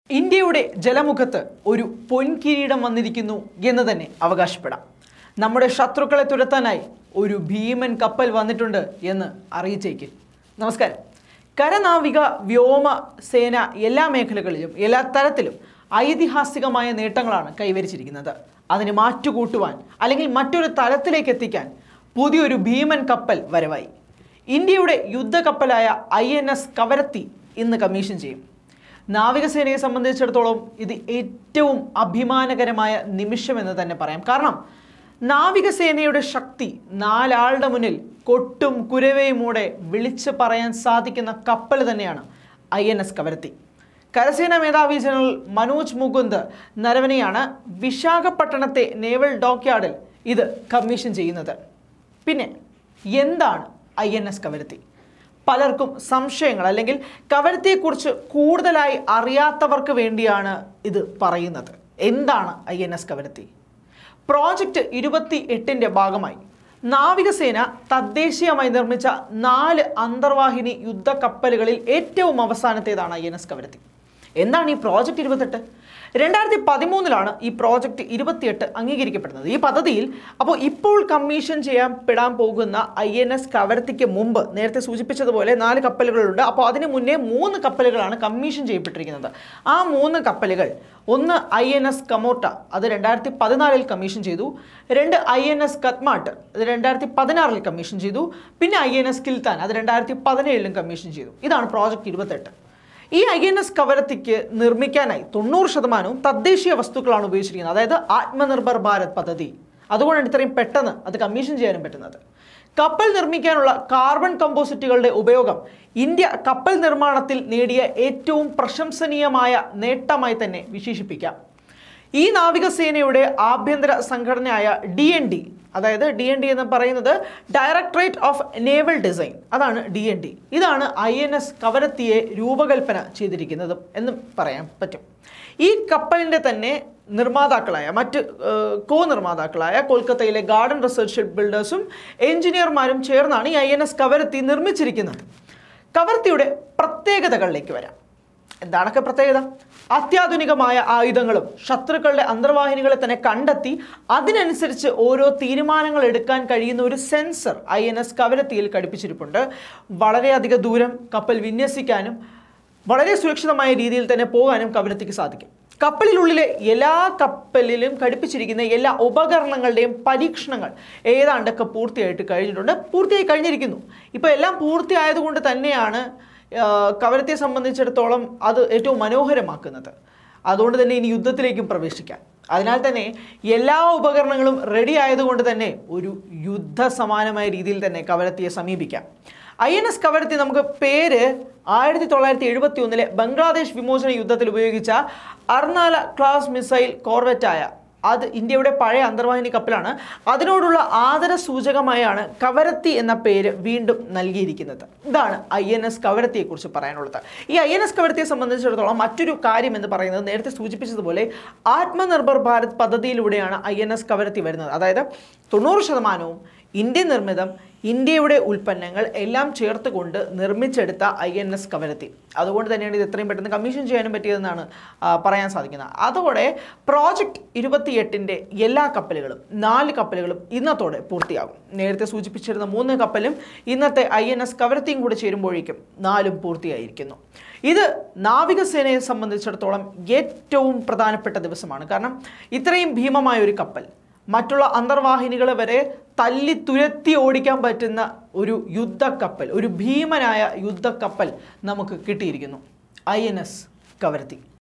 ഇന്ത്യയുടെ ജലമുഖത്ത് ഒരു പൊൻകിരീടം വന്നിരിക്കുന്നു എന്ന് തന്നെ അവകാശപ്പെടാം നമ്മുടെ ശത്രുക്കളെ തുരത്താനായി ഒരു ഭീമൻ കപ്പൽ വന്നിട്ടുണ്ട് എന്ന് അറിയിച്ചേക്ക് നമസ്കാരം കരനാവിക വ്യോമ സേന എല്ലാ മേഖലകളിലും എല്ലാ തരത്തിലും ഐതിഹാസികമായ നേട്ടങ്ങളാണ് കൈവരിച്ചിരിക്കുന്നത് അതിന് മാറ്റുകൂട്ടുവാൻ അല്ലെങ്കിൽ മറ്റൊരു തലത്തിലേക്ക് എത്തിക്കാൻ പുതിയൊരു ഭീമൻ കപ്പൽ വരവായി ഇന്ത്യയുടെ യുദ്ധക്കപ്പലായ ഐ എൻ എസ് കവരത്തി ഇന്ന് കമ്മീഷൻ ചെയ്യും നാവികസേനയെ സംബന്ധിച്ചിടത്തോളം ഇത് ഏറ്റവും അഭിമാനകരമായ നിമിഷമെന്ന് തന്നെ പറയാം കാരണം നാവികസേനയുടെ ശക്തി നാലാളുടെ മുന്നിൽ കൊട്ടും കുരവയുമൂടെ വിളിച്ച് പറയാൻ സാധിക്കുന്ന കപ്പൽ തന്നെയാണ് ഐ എൻ എസ് കവരത്തി കരസേനാ മേധാവി ജനറൽ മനോജ് മുകുന്ദ് നരവനെയാണ് വിശാഖപട്ടണത്തെ നേവൽ ഡോക്യാർഡിൽ ഇത് കമ്മീഷൻ ചെയ്യുന്നത് പിന്നെ എന്താണ് ഐ എൻ എസ് കവരത്തി പലർക്കും സംശയങ്ങൾ അല്ലെങ്കിൽ കവരത്തിയെക്കുറിച്ച് കൂടുതലായി അറിയാത്തവർക്ക് വേണ്ടിയാണ് ഇത് പറയുന്നത് എന്താണ് I N S Kavaratti project ഇരുപത്തി എട്ടിൻ്റെ ഭാഗമായി നാവികസേന തദ്ദേശീയമായി നിർമ്മിച്ച നാല് അന്തർവാഹിനി യുദ്ധക്കപ്പലുകളിൽ ഏറ്റവും അവസാനത്തേതാണ് ഐ എൻ എസ് കവരത്തി എന്താണ് ഈ പ്രോജക്റ്റ് ഇരുപത്തെട്ട് രണ്ടായിരത്തി പതിമൂന്നിലാണ് ഈ പ്രോജക്റ്റ് ഇരുപത്തിയെട്ട് അംഗീകരിക്കപ്പെടുന്നത് ഈ പദ്ധതിയിൽ അപ്പോൾ ഇപ്പോൾ കമ്മീഷൻ ചെയ്യാൻ പെടാൻ പോകുന്ന ഐ എൻ എസ് കവരത്തിക്ക് മുമ്പ് നേരത്തെ സൂചിപ്പിച്ചതുപോലെ നാല് കപ്പലുകളുണ്ട് അപ്പോൾ അതിന് മുന്നേ മൂന്ന് കപ്പലുകളാണ് കമ്മീഷൻ ചെയ്യപ്പെട്ടിരിക്കുന്നത് ആ മൂന്ന് കപ്പലുകൾ ഒന്ന് ഐ എൻ എസ് കമോട്ട അത് രണ്ടായിരത്തി പതിനാലിൽ കമ്മീഷൻ ചെയ്തു രണ്ട് ഐ എൻ എസ് കത്മാട്ട് അത് രണ്ടായിരത്തി പതിനാറിൽ കമ്മീഷൻ ചെയ്തു പിന്നെ ഐ എൻ എസ് കിൽത്താൻ അത് രണ്ടായിരത്തി പതിനേഴിലും കമ്മീഷൻ ചെയ്തു ഇതാണ് പ്രോജക്റ്റ് ഇരുപത്തെട്ട് ഈ ഐ എൻ എസ് കവരത്തിക്ക് നിർമ്മിക്കാനായി തൊണ്ണൂറ് ശതമാനവും തദ്ദേശീയ വസ്തുക്കളാണ് ഉപയോഗിച്ചിരിക്കുന്നത് അതായത് ആത്മനിർഭർ ഭാരത് പദ്ധതി അതുകൊണ്ടാണ് ഇത്രയും പെട്ടെന്ന് അത് കമ്മീഷൻ ചെയ്യാനും പറ്റുന്നത് കപ്പൽ നിർമ്മിക്കാനുള്ള കാർബൺ കമ്പോസിറ്റുകളുടെ ഉപയോഗം ഇന്ത്യ കപ്പൽ നിർമ്മാണത്തിൽ നേടിയ ഏറ്റവും പ്രശംസനീയമായ നേട്ടമായി തന്നെ വിശേഷിപ്പിക്കാം ഈ നാവികസേനയുടെ ആഭ്യന്തര സംഘടനയായ ഡി എൻ ഡി അതായത് ഡി എൻ ഡി എന്ന് പറയുന്നത് ഡയറക്ടറേറ്റ് ഓഫ് നേവൽ ഡിസൈൻ അതാണ് ഡി എൻ ഡി ഇതാണ് ഐ എൻ എസ് കവരത്തിയെ രൂപകൽപ്പന ചെയ്തിരിക്കുന്നത് എന്ന് പറയാൻ പറ്റും ഈ കപ്പലിൻ്റെ തന്നെ നിർമ്മാതാക്കളായ മറ്റ് കോ നിർമ്മാതാക്കളായ കൊൽക്കത്തയിലെ ഗാർഡൻ റിസർച്ച് ഷിപ്പ് ബിൽഡേഴ്സും എഞ്ചിനീയർമാരും ചേർന്നാണ് ഈ ഐ എൻ എസ് കവരത്തി നിർമ്മിച്ചിരിക്കുന്നത് കവരത്തിയുടെ പ്രത്യേകതകളിലേക്ക് വരാം എന്താണൊക്കെ പ്രത്യേകത അത്യാധുനികമായ ആയുധങ്ങളും ശത്രുക്കളുടെ അന്തർവാഹിനികളെ തന്നെ കണ്ടെത്തി അതിനനുസരിച്ച് ഓരോ തീരുമാനങ്ങൾ എടുക്കാൻ കഴിയുന്ന ഒരു സെൻസർ ഐ എൻ എസ് കവരത്തിയിൽ ഘടിപ്പിച്ചിരിപ്പുണ്ട് വളരെയധികം ദൂരം കപ്പൽ വിന്യസിക്കാനും വളരെ സുരക്ഷിതമായ രീതിയിൽ തന്നെ പോകാനും കവരത്തിക്ക് സാധിക്കും കപ്പലിനുള്ളിലെ എല്ലാ കപ്പലിലും ഘടിപ്പിച്ചിരിക്കുന്ന എല്ലാ ഉപകരണങ്ങളുടെയും പരീക്ഷണങ്ങൾ ഏതാണ്ടൊക്കെ പൂർത്തിയായിട്ട് കഴിഞ്ഞിട്ടുണ്ട് പൂർത്തിയായി കഴിഞ്ഞിരിക്കുന്നു ഇപ്പോൾ എല്ലാം പൂർത്തിയായതുകൊണ്ട് തന്നെയാണ് ആ, കവരത്തെ സംബന്ധിച്ചിടത്തോളം അത് ഏറ്റവും മനോഹരമാക്കുന്നത് അതുകൊണ്ട് തന്നെ ഇനി യുദ്ധത്തിലേക്കും പ്രവേശിക്കാം അതിനാൽ തന്നെ എല്ലാ ഉപകരണങ്ങളും റെഡി ആയതുകൊണ്ട് തന്നെ ഒരു യുദ്ധ സമാനമായ രീതിയിൽ തന്നെ കവരത്തിയെ സമീപിക്കാം ഐ എൻ എസ് കവരത്തി നമുക്ക് പേര് ആയിരത്തി തൊള്ളായിരത്തി എഴുപത്തി ഒന്നിലെ ബംഗ്ലാദേശ് വിമോചന യുദ്ധത്തിൽ ഉപയോഗിച്ച അർനാല ക്ലാസ് മിസൈൽ കോർവെറ്റായ അത് ഇന്ത്യയുടെ പഴയ അന്തർവാഹിനി കപ്പലാണ് അതിനോടുള്ള ആദര സൂചകമായാണ് കവരത്തി എന്ന പേര് വീണ്ടും നൽകിയിരിക്കുന്നത് ഇതാണ് ഐ എൻ എസ് കവരത്തിയെക്കുറിച്ച് പറയാനുള്ളത് ഈ ഐ എൻ എസ് കവരത്തിയെ സംബന്ധിച്ചിടത്തോളം മറ്റൊരു കാര്യം എന്ന് പറയുന്നത് നേരത്തെ സൂചിപ്പിച്ചതുപോലെ ആത്മനിർഭർ ഭാരത് പദ്ധതിയിലൂടെയാണ് ഐ എൻ എസ് കവരത്തി വരുന്നത് അതായത് തൊണ്ണൂറ് ശതമാനവും ഇന്ത്യൻ നിർമ്മിതം ഇന്ത്യയുടെ ഉൽപ്പന്നങ്ങൾ എല്ലാം ചേർത്തുകൊണ്ട് നിർമ്മിച്ചെടുത്ത ഐ എൻ എസ് കവരത്തി അതുകൊണ്ട് തന്നെയാണ് ഇത് എത്രയും പെട്ടെന്ന് കമ്മീഷൻ ചെയ്യാനും പറ്റിയതെന്നാണ് ആ, പറയാൻ സാധിക്കുന്നത് അതോടെ പ്രോജക്റ്റ് ഇരുപത്തിയെട്ടിൻ്റെ എല്ലാ കപ്പലുകളും നാല് കപ്പലുകളും ഇന്നത്തോടെ പൂർത്തിയാകും നേരത്തെ സൂചിപ്പിച്ചിരുന്ന മൂന്ന് കപ്പലും ഇന്നത്തെ ഐ എൻ എസ് കവരത്തിയും കൂടെ ചേരുമ്പോഴേക്കും നാലും പൂർത്തിയായിരിക്കുന്നു ഇത് നാവികസേനയെ സംബന്ധിച്ചിടത്തോളം ഏറ്റവും പ്രധാനപ്പെട്ട ദിവസമാണ് കാരണം ഇത്രയും ഭീമമായ ഒരു കപ്പൽ മറ്റുള്ള അന്തർവാഹിനികളെ വരെ തല്ലി തുരത്തി ഓടിക്കാൻ പറ്റുന്ന ഒരു യുദ്ധക്കപ്പൽ ഒരു ഭീമനായ യുദ്ധക്കപ്പൽ നമുക്ക് കിട്ടിയിരിക്കുന്നു ഐ എൻ എസ് കവരത്തി